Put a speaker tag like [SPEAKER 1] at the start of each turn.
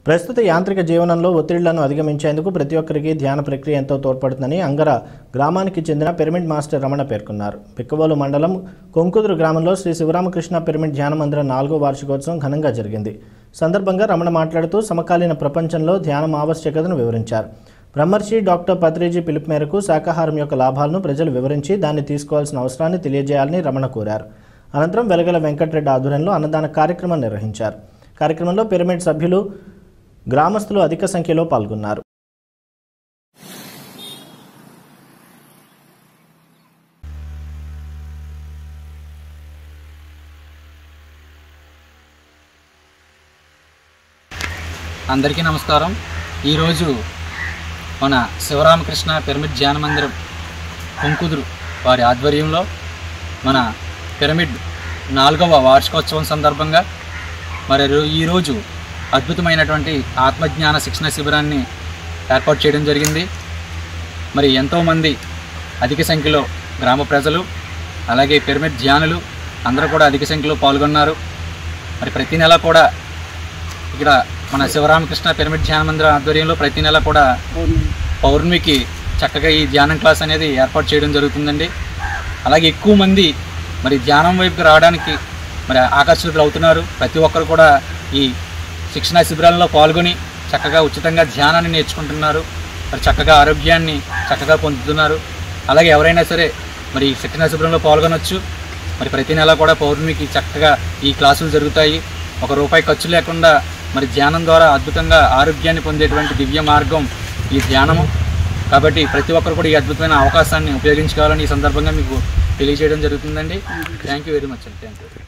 [SPEAKER 1] ప్రస్తుత యాంత్రిక జీవనంలో ఒత్తిళ్లను అధిగమించేందుకు ప్రతి ఒక్కరికి ధ్యాన ప్రక్రియ ఎంతో తోడ్పడుతుందని అంగర గ్రామానికి చెందిన పిరమిడ్ మాస్టర్ రమణ పేర్కొన్నారు పిక్కవోలు మండలం కొంకుదురు గ్రామంలో శ్రీ శివరామకృష్ణ పిరమిడ్ ధ్యాన మందిరం నాలుగో వార్షికోత్సవం ఘనంగా జరిగింది సందర్భంగా రమణ మాట్లాడుతూ సమకాలీన ప్రపంచంలో ధ్యానం ఆవశ్యకతను వివరించారు బ్రహ్మర్షి డాక్టర్ పత్రిజీ పిలుపు మేరకు శాకాహారం యొక్క లాభాలను ప్రజలు వివరించి దాన్ని తీసుకోవాల్సిన అవసరాన్ని తెలియజేయాలని రమణ కోరారు అనంతరం వెలగల వెంకటరెడ్డి ఆధ్వర్యంలో అన్నదాన కార్యక్రమం నిర్వహించారు కార్యక్రమంలో పిరమిడ్ సభ్యులు గ్రామస్తులు అధిక సంఖ్యలో పాల్గొన్నారు
[SPEAKER 2] అందరికీ నమస్కారం ఈరోజు మన శివరామకృష్ణ పిరమిడ్ ధ్యాన మందిరం కొంకుదురు వారి ఆధ్వర్యంలో మన పిరమిడ్ నాలుగవ వార్షికోత్సవం సందర్భంగా మరి రో- ఈరోజు అద్భుతమైనటువంటి ఆత్మజ్ఞాన శిక్షణ శిబిరాన్ని ఏర్పాటు చేయడం జరిగింది మరి ఎంతోమంది అధిక సంఖ్యలో గ్రామ ప్రజలు అలాగే పిరమిడ్ ధ్యానులు అందరూ కూడా అధిక సంఖ్యలో పాల్గొన్నారు మరి ప్రతి నెల కూడా ఇక్కడ మన శివరామకృష్ణ పిరమిడ్ ధ్యాన మందిరం ఆధ్వర్యంలో ప్రతి నెల కూడా పౌర్ణమికి చక్కగా ఈ ధ్యానం క్లాస్ అనేది ఏర్పాటు చేయడం జరుగుతుందండి అలాగే ఎక్కువ మంది మరి ధ్యానం వైపుకి రావడానికి మరి ఆకర్షితులు అవుతున్నారు ప్రతి ఒక్కరు కూడా ఈ శిక్షణా శిబిరాల్లో పాల్గొని చక్కగా ఉచితంగా ధ్యానాన్ని నేర్చుకుంటున్నారు మరి చక్కగా ఆరోగ్యాన్ని చక్కగా పొందుతున్నారు అలాగే ఎవరైనా సరే మరి ఈ శిక్షణా శిబిరంలో పాల్గొనొచ్చు మరి ప్రతి నెల కూడా పౌర్ణమికి చక్కగా ఈ క్లాసులు జరుగుతాయి ఒక రూపాయి ఖర్చు లేకుండా మరి ధ్యానం ద్వారా అద్భుతంగా ఆరోగ్యాన్ని పొందేటువంటి దివ్య మార్గం ఈ ధ్యానము కాబట్టి ప్రతి ఒక్కరు కూడా ఈ అద్భుతమైన అవకాశాన్ని ఉపయోగించుకోవాలని ఈ సందర్భంగా మీకు తెలియజేయడం జరుగుతుందండి థ్యాంక్ యూ వెరీ మచ్ అండి థ్యాంక్ యూ